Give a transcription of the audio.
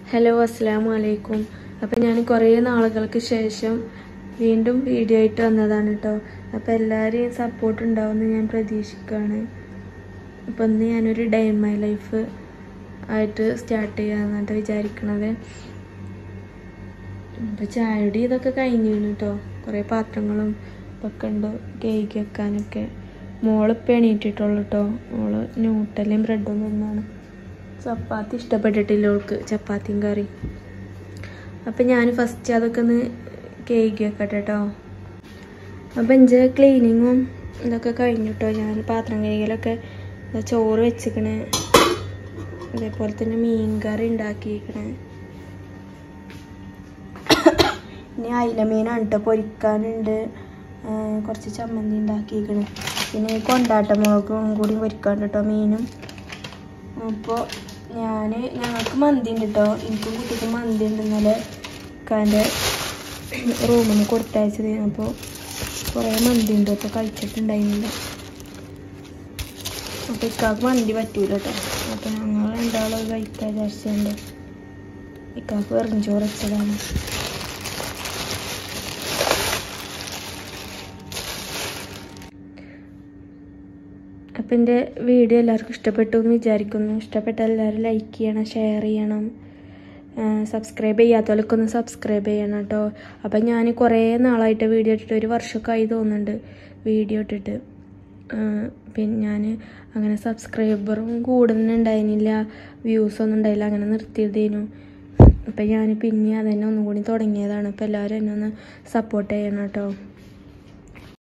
hello അസ്സാം വലൈക്കും അപ്പം ഞാൻ കുറേ നാളുകൾക്ക് ശേഷം വീണ്ടും വീഡിയോ ആയിട്ട് വന്നതാണ് കേട്ടോ അപ്പം എല്ലാവരെയും സപ്പോർട്ട് ഉണ്ടാവുമെന്ന് ഞാൻ പ്രതീക്ഷിക്കുകയാണ് അപ്പം ഇന്ന് ഞാനൊരു ഡേ ഇൻ മൈ ലൈഫ് ആയിട്ട് സ്റ്റാർട്ട് ചെയ്യാമെന്നാണ് വിചാരിക്കണത് ഇപ്പം ചായയുടെ ഇതൊക്കെ കഴിഞ്ഞിരുന്നു കേട്ടോ കുറേ പാത്രങ്ങളും ഇതൊക്കെ ഉണ്ട് കേക്ക് വെക്കാനൊക്കെ മോളിപ്പോൾ എണീറ്റിട്ടുള്ളൂ കേട്ടോ മോള് ന്യൂട്ടലും ബ്രെഡും തിന്നാണ് ചപ്പാത്തി ഇഷ്ടപ്പെട്ടിട്ടില്ല അവൾക്ക് ചപ്പാത്തിയും കറി അപ്പം ഞാൻ ഫസ്റ്റ് അതൊക്കെ ഒന്ന് കേക്ക് വെക്കട്ടെ കേട്ടോ അപ്പം എൻ്റെ ക്ലീനിങ്ങും ഇതൊക്കെ കഴിഞ്ഞു കേട്ടോ ഞാൻ പാത്രം കഴുകലൊക്കെ ദാ ചോറ് വെച്ചിക്കണേ അതേപോലെ തന്നെ മീൻ കറി ഉണ്ടാക്കിയിരിക്കണേ ഇനി അയില മീനാണ് കേട്ടോ പൊരിക്കാനുണ്ട് ആ, കുറച്ച് ചമ്മന്തി ഉണ്ടാക്കിയിരിക്കണേ പിന്നെ ഈ കൊണ്ടാട്ട മുളകും കൂടി പൊരിക്കാണ്ട് കേട്ടോ മീനും അപ്പോൾ ഞാൻ ഞങ്ങൾക്ക് മന്തി ഉണ്ട് കേട്ടോ എനിക്കും കുട്ടിക്കും മന്തി ഉണ്ട് ഇന്നലെ ഇക്കാൻ്റെ റൂമിൽ നിന്ന് കൊടുത്തയച്ചത് അപ്പോൾ കുറേ മന്തി ഉണ്ട് അപ്പോൾ കഴിച്ചിട്ടുണ്ടായിരുന്നില്ല അപ്പോൾ ഇക്കാക്ക് മന്തി പറ്റൂല കേട്ടോ അപ്പോൾ ഞങ്ങൾ രണ്ടാളും കഴിക്കാൻ വിചാരിച്ചുണ്ട് ഇക്കാക്ക് വെറും ചോറ് വെച്ചതാണ് അപ്പം എൻ്റെ വീഡിയോ എല്ലാവർക്കും ഇഷ്ടപ്പെട്ടു എന്ന് വിചാരിക്കുന്നു ഇഷ്ടപ്പെട്ടാൽ എല്ലാവരും ലൈക്ക് ചെയ്യണം ഷെയർ ചെയ്യണം സബ്സ്ക്രൈബ് ചെയ്യാത്തവരൊക്കെ ഒന്ന് സബ്സ്ക്രൈബ് ചെയ്യണം കേട്ടോ അപ്പം ഞാൻ കുറേ നാളായിട്ട് വീഡിയോ ഇട്ടിട്ട് ഒരു വർഷമൊക്കെ ആയി തോന്നുന്നുണ്ട് വീഡിയോ ഇട്ടിട്ട് ആ, പിന്നെ ഞാൻ അങ്ങനെ സബ്സ്ക്രൈബറും കൂടുന്നുണ്ടായിരുന്നില്ല വ്യൂസ് ഒന്നും ഉണ്ടായില്ല അങ്ങനെ നിർത്തിയതേനു അപ്പം ഞാൻ പിന്നെ അതന്നെ ഒന്നും കൂടി തുടങ്ങിയതാണ് അപ്പം എല്ലാവരും എന്നെ ഒന്ന് സപ്പോർട്ട് ചെയ്യണം കേട്ടോ